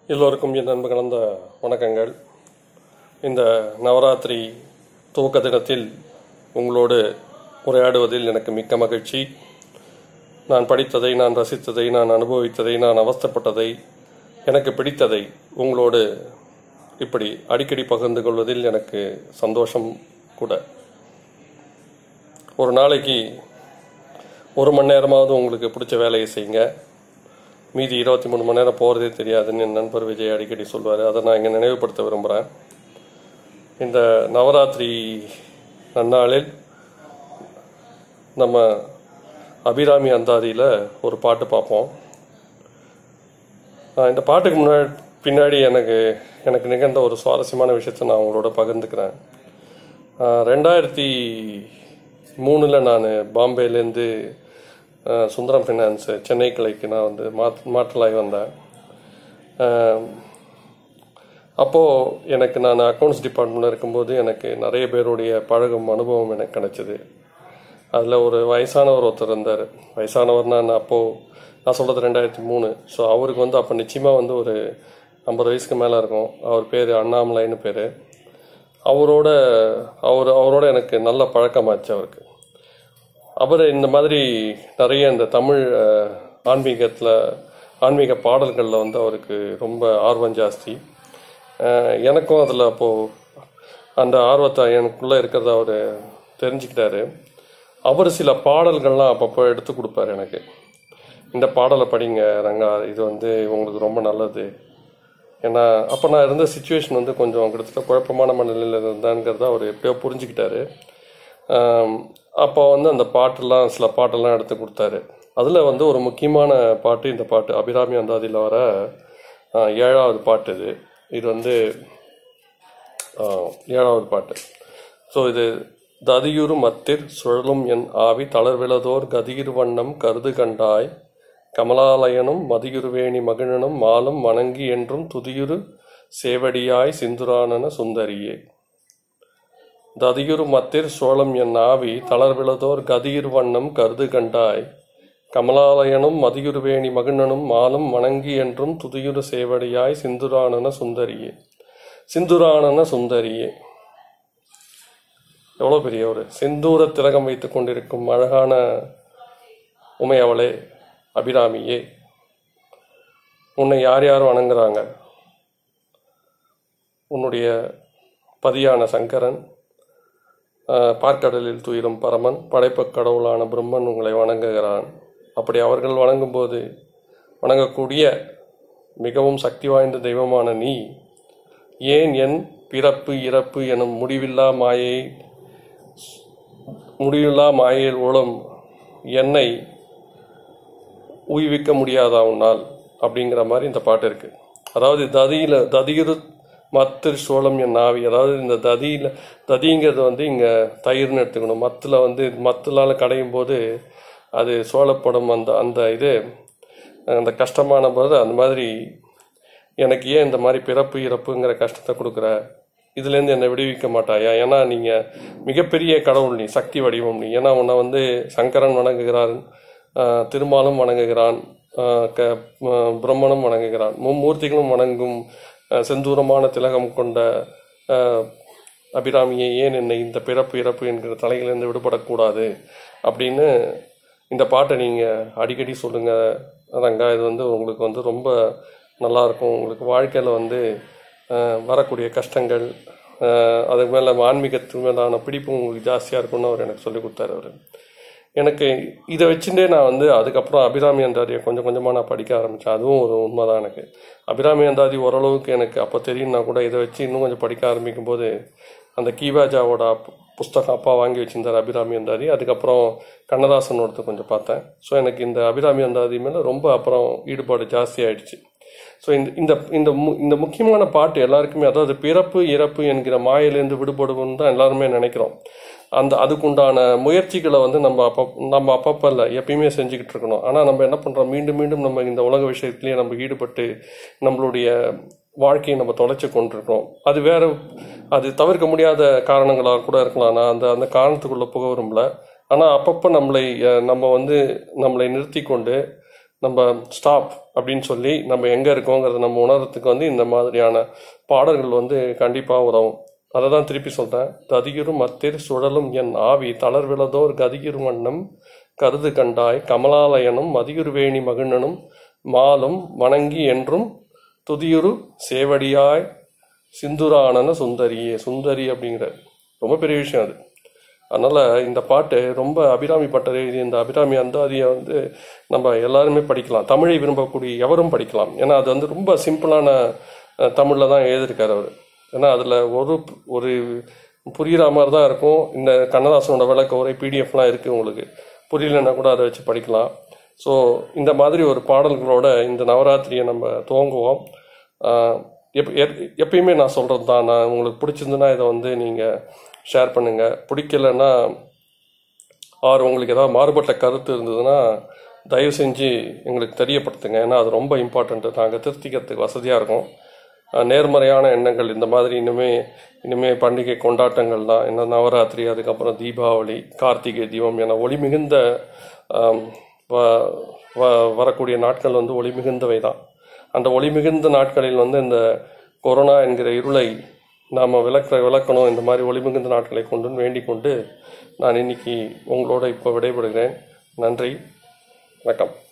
எல்லோருக்கும் என் அன்பு கலந்த வணக்கங்கள் இந்த நவராத்திரி துவக்க தினத்தில் உங்களோடு உரையாடுவதில் எனக்கு மிக்க மகிழ்ச்சி நான் படித்ததை நான் ரசித்ததை நான் அனுபவித்ததை நான் அவஸ்தைப்பட்டதை எனக்கு பிடித்ததை உங்களோடு இப்படி அடிக்கடி பகிர்ந்து கொள்வதில் எனக்கு சந்தோஷம் கூட ஒரு நாளைக்கு ஒரு மணி நேரமாவது உங்களுக்கு பிடிச்ச வேலையை செய்யுங்க மீதி இருபத்தி மூணு மணி நேரம் போகிறதே தெரியாதுன்னு என் நண்பர் விஜய் அடிக்கடி சொல்வார் அதை நான் இங்கே நினைவுபடுத்த விரும்புகிறேன் இந்த நவராத்திரி நன்னாளில் நம்ம அபிராமி அந்தாதியில் ஒரு பாட்டு பார்ப்போம் ஆஹ் இந்த பாட்டுக்கு முன்னாடி பின்னாடி எனக்கு எனக்கு நிகழ்ந்த ஒரு சுவாரஸ்யமான விஷயத்தை நான் உங்களோட பகிர்ந்துக்கிறேன் ஆஹ் ரெண்டாயிரத்தி மூணில் நான் பாம்பேலேருந்து ஆஹ் சுந்தரம் ஃபினான்ஸ் சென்னை கிளைக்கு நான் வந்து மாத் மாற்றலாகி வந்தேன் ஆஹ் அப்போது எனக்கு நான் அக்கௌண்ட்ஸ் டிபார்ட்மெண்ட்டில் இருக்கும்போது எனக்கு நிறைய பேருடைய பழகும் அனுபவம் எனக்கு கிடைச்சிது அதில் ஒரு வயசானவர் ஒருத்தர் இருந்தார் வயசானவர்னா நான் அப்போது நான் சொல்கிறது ரெண்டாயிரத்தி மூணு ஸோ அவருக்கு வந்து அப்போ நிச்சயமாக வந்து ஒரு ஐம்பது வயசுக்கு மேலே இருக்கும் அவர் பேர் அண்ணாமலைன்னு பேர் அவரோட அவர் அவரோட எனக்கு நல்ல பழக்கமாச்சு அவருக்கு அவர் இந்த மாதிரி நிறைய இந்த தமிழ் அஹ், ஆன்மீகத்தில் ஆன்மீக பாடல்களில் வந்து அவருக்கு ரொம்ப ஆர்வம் ஜாஸ்தி அஹ், எனக்கும் அதில் அப்போது அந்த ஆர்வத்தை எனக்குள்ளே இருக்கிறத அவர் தெரிஞ்சுக்கிட்டாரு அவர் சில பாடல்கள்லாம் அப்பப்போ எடுத்து கொடுப்பாரு எனக்கு இந்த பாடலை படிங்க ரங்கா இது வந்து உங்களுக்கு ரொம்ப நல்லது ஏன்னா அப்போ நான் இருந்த சுச்சுவேஷன் வந்து கொஞ்சம் கிட்டத்தட்ட குழப்பமான மனநிலையில் இருந்தாங்கிறத அவர் எப்படியோ புரிஞ்சுக்கிட்டாரு ஆம், அப்போ வந்து அந்த பாட்டெல்லாம் சில பாட்டெல்லாம் எடுத்து கொடுத்தாரு அதில் வந்து ஒரு முக்கியமான பாட்டு இந்த பாட்டு அபிராமி அந்தாதியில் வர ஆ, ஏழாவது பாட்டு இது இது வந்து ஆ, ஏழாவது பாட்டு ஸோ இது ததியுறு மத்திர் சுழலும் என் ஆவி தளர்விளதோர் கதியிர் வண்ணம் கருது கண்டாய் கமலாலயனும் மதியுருவேணி மகிழனும் மாலும் வணங்கி என்றும் துதியுறு சேவடியாய் சிந்துரானன சுந்தரியே ததியுறு மத்திர் சோளம் என் ஆவி தளர்விளதோர் கதியிர் வண்ணம் கருது கண்டாய் கமலாலயனும் மதியுருவேணி மகிழனும் மாலும் வணங்கி என்றும் துதியுறு சேவடியாய் சிந்துரானன சுந்தரியே சிந்துரானன சுந்தரியே எவ்வளோ பெரிய ஒரு செந்தூர திலகம் வைத்துக் கொண்டிருக்கும் அழகான உமையவளே அபிராமியே உன்னை யார் யார் வணங்குறாங்க உன்னுடைய பதியான சங்கரன் ஆஹ், பார்க்கடலில் துயிலும் பரமன் படைப்புக் கடவுளான பிரம்மன் உங்களை வணங்குகிறான் அப்படி அவர்கள் வணங்கும்போது வணங்கக்கூடிய மிகவும் சக்தி வாய்ந்த தெய்வமான நீ ஏன் என் பிறப்பு இறப்பு எனும் முடிவில்லா மாயை முடிவில்லா மாயையில் உளும் என்னை உய்விக்க முடியாதா உன்னால் அப்படிங்கிற மாதிரி இந்த பாட்டு இருக்கு அதாவது ததியில ததியிரு மத்து சோளம் என் நாவி அதாவது இந்த ததியில ததிங்கிறது வந்து இங்க தயிர்னு எடுத்துக்கணும் மத்துல வந்து மத்துலால கடையும் போது அது சோளப்படும் அந்த அந்த இது அந்த கஷ்டமான போது அந்த மாதிரி எனக்கு ஏன் இந்த மாதிரி பிறப்பு இறப்புங்கிற கஷ்டத்தை கொடுக்குற இதுலேருந்து என்னை விடுவிக்க மாட்டாயா ஏன்னா நீங்கள் மிகப்பெரிய கடவுள் நீ சக்தி வடிவம் நீ ஏன்னா உன்னை வந்து சங்கரன் வணங்குகிறான் ஆஹ் திருமாலும் வணங்குகிறான் ஆஹ் க ஆஹ் பிரம்மனும் வணங்குகிறான் மும்மூர்த்திகளும் வணங்கும் ஆஹ் செந்தூரமான திலகம் கொண்ட ஆஹ் அபிராமியை ஏன் என்னை இந்த பிறப்பு இறப்பு என்கிற தலையிலிருந்து விடுபடக்கூடாது அப்படின்னு இந்த பாட்டை நீங்கள் அடிக்கடி சொல்லுங்கள் ரங்கா இது வந்து உங்களுக்கு வந்து ரொம்ப நல்லா இருக்கும் உங்களுக்கு வாழ்க்கையில் வந்து ஆஹ், வரக்கூடிய கஷ்டங்கள் ஆஹ், அதுக்கு மேலே ஆன்மீகத்து மேலான பிடிப்பும் உங்களுக்கு ஜாஸ்தியாக இருக்கும்னு அவர் எனக்கு சொல்லி கொடுத்தாரு அவர் எனக்கு இதை வச்சுட்டே நான் வந்து அதுக்கப்புறம் அபிராமி அந்தாதியை கொஞ்சம் கொஞ்சமாக நான் படிக்க ஆரம்பித்தேன் அதுவும் ஒரு உண்மை தான் எனக்கு அபிராமி அந்தாதி ஓரளவுக்கு எனக்கு அப்போ தெரியும்னா கூட இதை வச்சு இன்னும் கொஞ்சம் படிக்க ஆரம்பிக்கும் போது அந்த கீவாஜாவோட அப்- புஸ்தகம் அப்பா வாங்கி வச்சிருந்தார் அபிராமி அந்தாதி அதுக்கப்புறம் கண்ணதாசனோடது கொஞ்சம் பார்த்தேன் ஸோ எனக்கு இந்த அபிராமி அந்தாதி மேலே ரொம்ப அப்புறம் ஈடுபாடு ஜாஸ்தி ஆயிடுச்சு ஸோ இந்த இந்த இந்த மு- இந்த முக்கியமான பாட்டு எல்லாருக்குமே அதாவது பிறப்பு இறப்பு என்கிற மாயிலேருந்து விடுபடுவோம்னு தான் எல்லாருமே நினைக்கிறோம் அந்த அதுக்குண்டான முயற்சிகளை வந்து நம்ம அப்போ நம்ம அப்பப்போ இல்லை எப்பயுமே செஞ்சுக்கிட்டு இருக்கணும் ஆனால் நம்ம என்ன பண்ணுறோம் மீண்டும் மீண்டும் நம்ம இந்த உலக விஷயத்திலேயே நம்ம ஈடுபட்டு நம்மளுடைய வாழ்க்கையை நம்ம தொலைச்சு கொண்டிருக்கோம் அது வேற அது தவிர்க்க முடியாத காரணங்களாக கூட இருக்கலாம் நான் அந்த அந்த காரணத்துக்குள்ளே புக விரும்பல ஆனால் அப்பப்போ நம்மளை அஹ், நம்ம வந்து நம்மளை நிறுத்தி கொண்டு நம்ம ஸ்டாப் அப்படின்னு சொல்லி நம்ம எங்கே இருக்கோங்கிறத நம்ம உணர்றதுக்கு வந்து இந்த மாதிரியான பாடல்கள் வந்து கண்டிப்பாக உதவும் அதை தான் திருப்பி சொல்கிறேன் ததியுறும் மத்திர் சுழலும் என் ஆவி தளர்விழதோர் கதியுறும் வண்ணம் கருது கண்டாய் கமலாலயனும் மதியுருவேணி மகிழனும் மாலும் வணங்கி என்றும் துதியுரு சேவடியாய் சிந்துரானன சுந்தரியே சுந்தரி அப்படிங்கிற ரொம்ப பெரிய விஷயம் அது அதனால் இந்த பாட்டு ரொம்ப அபிராமி பட்டர் எழுதிய இந்த அபிராமி அந்தாதியை வந்து நம்ம எல்லாருமே படிக்கலாம் தமிழை விரும்பக்கூடிய எவரும் படிக்கலாம் ஏன்னா அது வந்து ரொம்ப சிம்பிளான தமிழில் தான் எழுதியிருக்காரு அவர் ஏன்னா அதில் ஒரு ஒரு புரிகிற மாதிரி தான் இருக்கும் இந்த கண்ணதாசனோட விளக்க உரை பிடிஎஃப்லாம் இருக்குது உங்களுக்கு புரியலன்னா கூட அதை வச்சு படிக்கலாம் ஸோ இந்த மாதிரி ஒரு பாடல்களோட இந்த நவராத்திரியை நம்ம துவங்குவோம் ஆஹ் எப் எப்- எப்பயுமே நான் சொல்கிறது தான் நான் உங்களுக்கு பிடிச்சிருந்துன்னா இதை வந்து நீங்கள் ஷேர் பண்ணுங்கள் பிடிக்கலன்னா ஆர் உங்களுக்கு ஏதாவது மாறுபட்ட கருத்து இருந்ததுன்னா தயவு செஞ்சு எங்களுக்கு தெரியப்படுத்துங்க ஏன்னா அது ரொம்ப இம்பார்ட்டண்ட்டு நாங்கள் திருத்திக்கிறதுக்கு வசதியாக இருக்கும் அஹ் நேர்மறையான எண்ணங்கள் இந்த மாதிரி இனிமே இனிமே பண்டிகை கொண்டாட்டங்கள் தான் என்ன நவராத்திரி அதுக்கப்புறம் தீபாவளி கார்த்திகை தீபம் என ஒளி மிகுந்த ஆம், வ- வ- வரக்கூடிய நாட்கள் வந்து ஒளி மிகுந்தவை தான் அந்த ஒளி மிகுந்த நாட்களில் வந்து இந்த கொரோனா என்கிற இருளை நாம் விளக்க விளக்கணும் இந்த மாதிரி ஒளி மிகுந்த நாட்களை கொண்டு வேண்டிக் கொண்டு நான் இன்னைக்கு உங்களோட இப்போ விடைபெறுகிறேன் நன்றி வணக்கம்